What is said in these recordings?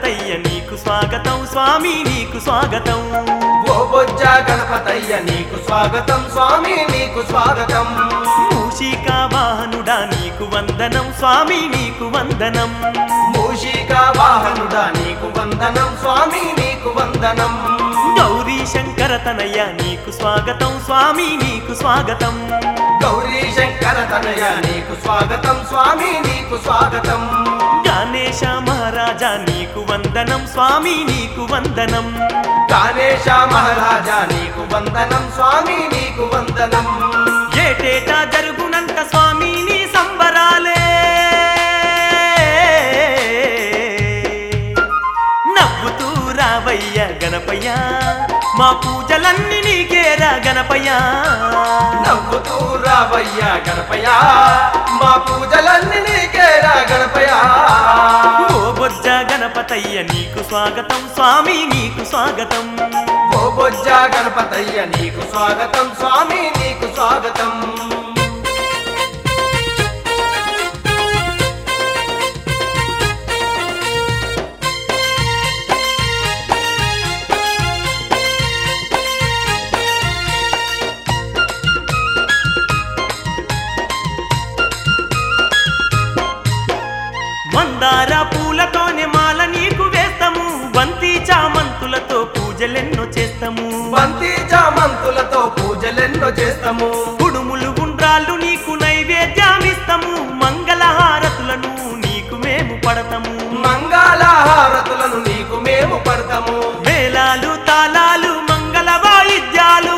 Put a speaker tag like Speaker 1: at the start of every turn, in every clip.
Speaker 1: గణపతయ్య నీకు స్వాగతం స్వామి నీకు స్వాగతం
Speaker 2: ఓ బొజ్జ గణపతయ్య నీకు స్వాగతం స్వామి నీకు స్వాగతం
Speaker 1: మూషిక వాహనుడా నీకు వందనం స్వామి నీకు వందనం
Speaker 2: మూషిక వాహనుడా నీకు వందనం స్వామి నీకు వందనం
Speaker 1: గౌరీ శంకర తనయ్య నీకు స్వాగతం స్వామి నీకు స్వాగతం
Speaker 2: గౌరీ శంకర తనయ నీకు స్వాగతం స్వామి నీకు స్వాగతం
Speaker 1: గణేశ మహారాజా నీకు వందనం స్వామి నీకు వందనం
Speaker 2: గణేశ మహారాజా నీకు వందనం స్వామి నీకు వందనం
Speaker 1: ఏటేటా జరుగునంత స్వామి నీ సంబరాలే నవ్వుతూ రావయ్య గణపయ్య మా పూజలన్నీ నీకేరా గణపయ్య
Speaker 2: నవ్వుతూ రావయ్య గణపయ మా పూజలన్నీ నీకేరా గణపయ
Speaker 1: ఓ బొజ్జ గణపతయ్య నీకు స్వాగతం స్వామి నీకు స్వాగతం
Speaker 2: ఓ బొజ్జ గణపతయ్య నీకు స్వాగతం స్వామి నీకు స్వాగతం
Speaker 1: మందార పూలతోనే మాల నీకు వేస్తాము బంతి చామంతులతో పూజలెన్నో చేస్తాము
Speaker 2: బంతి చామంతులతో పూజలెన్నో చేస్తాము
Speaker 1: కుడుములు గుండ్రాళ్ళు నీకు నైవేద్యామిస్తాము మంగళహారతులను నీకు మేము పడతాము
Speaker 2: మంగళహారతులను నీకు మేము పడతాము
Speaker 1: మేళాలు తాళాలు మంగళ వాయిద్యాలు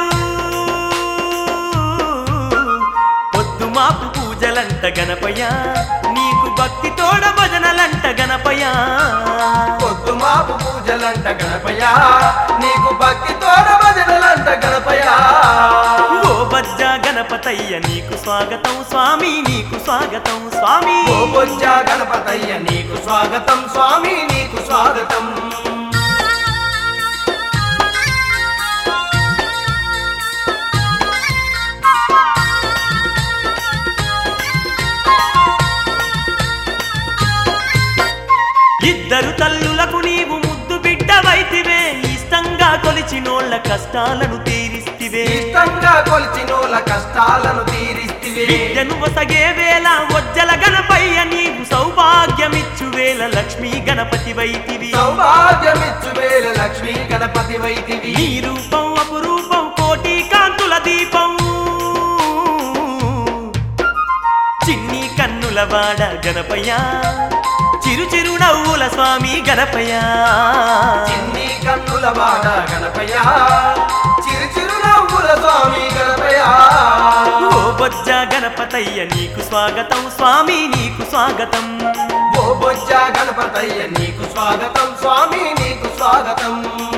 Speaker 1: పొద్దు మాపు పూజలంట గణపయ్య నీకు భక్తి తోడ భజనలంట గణపయ్య
Speaker 2: పొద్దు మాపు పూజలంట గణపయ నీకు భక్తి తోడ భజనలంట గణపయ
Speaker 1: ఓ బజ్జ గణపతయ్య నీకు స్వాగతం స్వామి నీకు స్వాగతం స్వామి
Speaker 2: ఓ బొజ్జ గణపతయ్య నీకు స్వాగతం స్వామి నీకు స్వాగతం
Speaker 1: ఇద్దరు తల్లులకు నీవు ముద్దు బిడ్డవైతివే ఇష్టంగా కొలిచినోళ్ళ కష్టాలను తీరిస్తివే
Speaker 2: ఇష్టంగా కొలిచినోల కష్టాలను తీరిస్తివే
Speaker 1: విద్యను వసగే వేళ వజ్జల గణపయ్య నీవు సౌభాగ్యమిచ్చు వేళ లక్ష్మీ గణపతి వైతివి
Speaker 2: సౌభాగ్యమిచ్చు వేల లక్ష్మీ గణపతి వైతివి
Speaker 1: నీ రూపం అపురూపం కోటి కాంతుల దీపం చిన్ని కన్నుల వాడ గణపయ్య చిరు చిరు నవ్వుల స్వామి గణపయ్య
Speaker 2: చిన్ని కన్నుల వాడ గణపయ చిరు చిరు నవ్వుల స్వామి గణపయ
Speaker 1: ఓ బొజ్జ గణపతయ్య నీకు స్వాగతం స్వామి నీకు స్వాగతం
Speaker 2: ఓ బొజ్జ గణపతయ్య నీకు స్వాగతం స్వామి నీకు స్వాగతం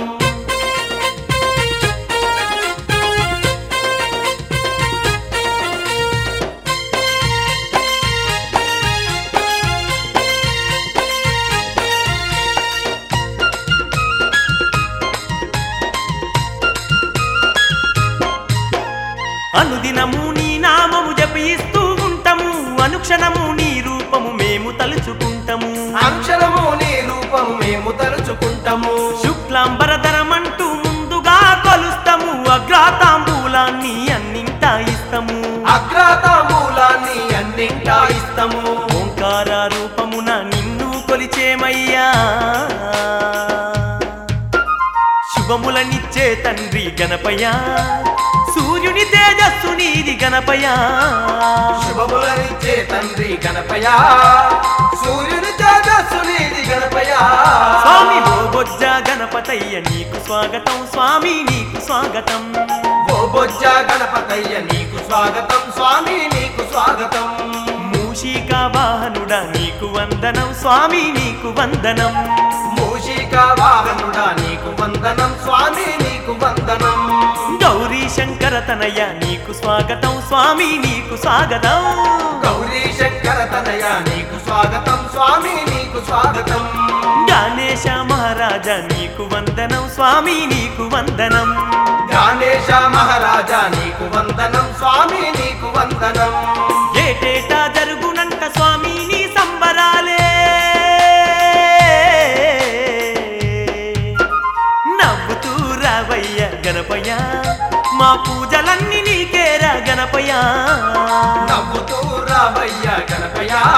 Speaker 1: అనుదినము నీ నామము జపిస్తూ ఉంటాము అనుక్షణము నీ రూపము మేము తలుచుకుంటాము
Speaker 2: అక్షరము నీ రూపం మేము తలుచుకుంటాము
Speaker 1: శుక్లాంబరధరమంటూ ముందుగా కొలుస్తాము అగ్రాతాంబూలాన్ని అన్నింటా ఇస్తాము
Speaker 2: అగ్రతాంబూలాన్ని అన్నింటా ఇస్తాము
Speaker 1: ఓంకార రూపమున నిన్ను కొలిచేమయ్యా శుభములనిచ్చే తండ్రి గణపయ్య సూర్యుని తేజస్సు నీది గణపయ్య
Speaker 2: శుభములనిచ్చే తండ్రి గణపయ సూర్యుని తేజస్సు నీది గణపయ
Speaker 1: స్వామి ఓ బొజ్జ గణపతయ్య నీకు స్వాగతం స్వామి నీకు స్వాగతం
Speaker 2: ఓ బొజ్జ గణపతయ్య నీకు స్వాగతం స్వామి నీకు స్వాగతం
Speaker 1: మూషిక వాహనుడా నీకు వందనం స్వామి నీకు వందనం
Speaker 2: మూషిక వాహనుడా నీకు వందనం స్వామి నీకు వందనం
Speaker 1: గౌరీ శంకర తనయ్య నీకు స్వాగతం స్వామి నీకు స్వాగతం
Speaker 2: గౌరీ శంకర తనయ నీకు స్వాగతం స్వామి నీకు స్వాగతం
Speaker 1: గణేశ మహారాజా నీకు వందనం స్వామి నీకు వందనం
Speaker 2: గణేశ మహారాజా నీకు వందనం స్వామి నీకు వందనం
Speaker 1: ఏటేటా జరుగునంట స్వామి నీ సంబరాలే గణపయ్యా
Speaker 2: నవ్వుతూ రావయ్యా గణపయ్యా